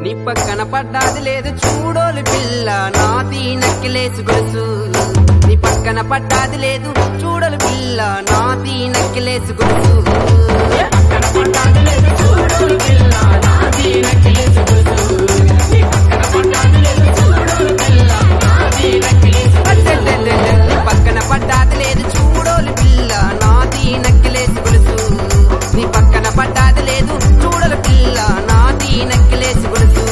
నీ పక్కన పడ్డాది లేదు చూడోలు పిల్ల నాది నక్కిలేసు గొలుసు నీ పక్కన పడ్డాది లేదు చూడలు పిల్ల నాది నక్కిలేసు గొలుసు అద్దెద్దెద్దెద్దె, నీ పక్కన పడ్డాది లేదు చూడోలు పిల్ల నాది నక్కిలేసు గొలుసు నీ పక్కన పడ్డాది లేదు చూడలు పిల్ల నాది నక్కిలేసు గొలుసు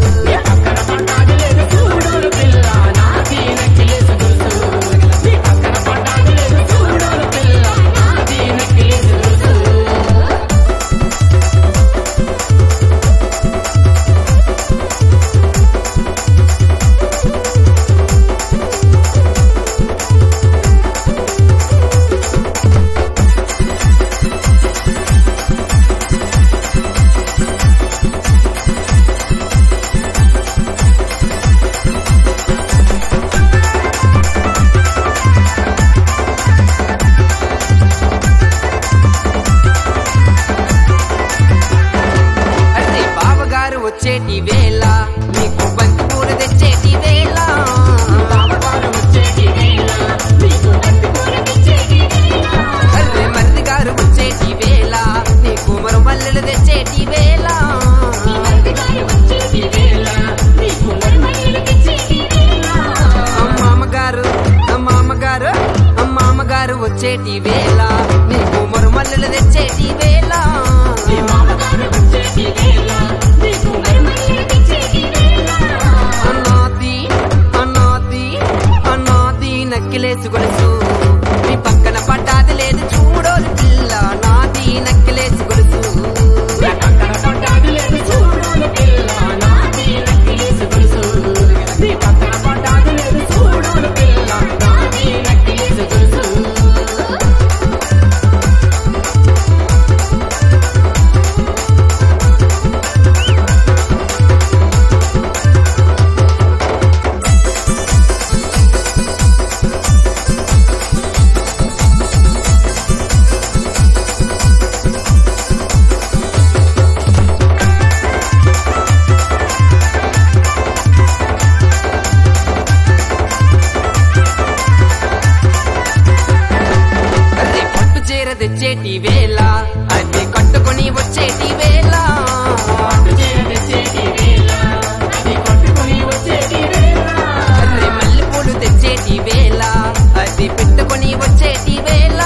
అరే బావగారు వచ్చేటి వేళ నీకు బంతి పూలు తెచ్చేటి వేళ అరే మరిది గారు వచ్చేటి వేళ నీకు మరో మల్లెలు తెచ్చేటి వేళ అమ్మామ్మగారు అమ్మామ్మగారు అమ్మామ్మగారు వచ్చేటి వేళ నీకు మరో మల్లెలు తెచ్చేటి వేళ అన్నాది అన్నాది అన్నాది నక్కిలేసు గొలుసు నీ పక్కన పడ్డాది లేదు చూడోలు పిల్ల నాది నక్కిలేసు గొలుసు అదే పట్టు చీర తెచ్చేటి వేళ అది కట్టుకొని వచ్చేటి వేళ అదే మల్లెపూలు తెచ్చేటి వేళ అది పెట్టుకొని వచ్చేటి వేళ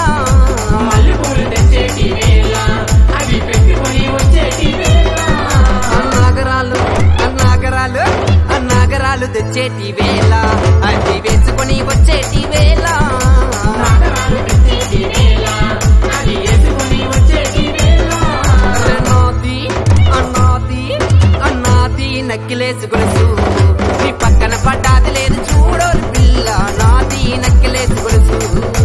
అన్నాగరాలు అన్నాగరాలు అన్నాగరాలు తెచ్చేటి వేళ అది వేసుకొని వచ్చేటి వేళ అన్నాది అన్నాది అన్నాది నక్కిలేసు గొలుసు నీ పక్కన పడ్డాది లేదు చూడోలు పిల్ల నాది నక్కిలేసు గొలుసు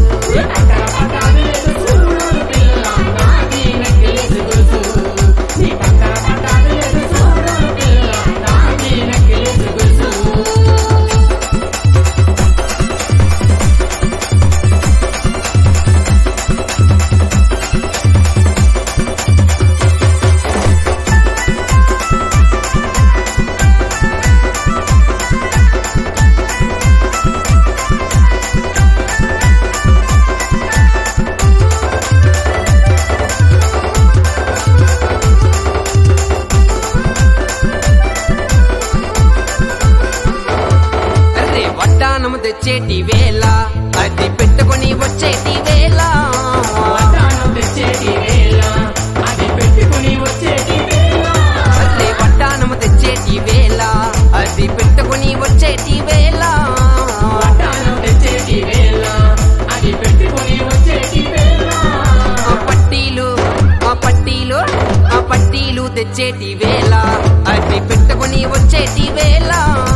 అరే వడ్డానము తెచ్చేటి వేళ అది పెట్టుకొని వచ్చేటి వేళ అరే వడ్డానము తెచ్చేటి వేళ అది పెట్టుకొని వచ్చేటి వేళ ఆ పట్టీలు ఆ పట్టీలు ఆ పట్టీలు తెచ్చేటి వేళ అది పెట్టుకొని వచ్చేటి వేళ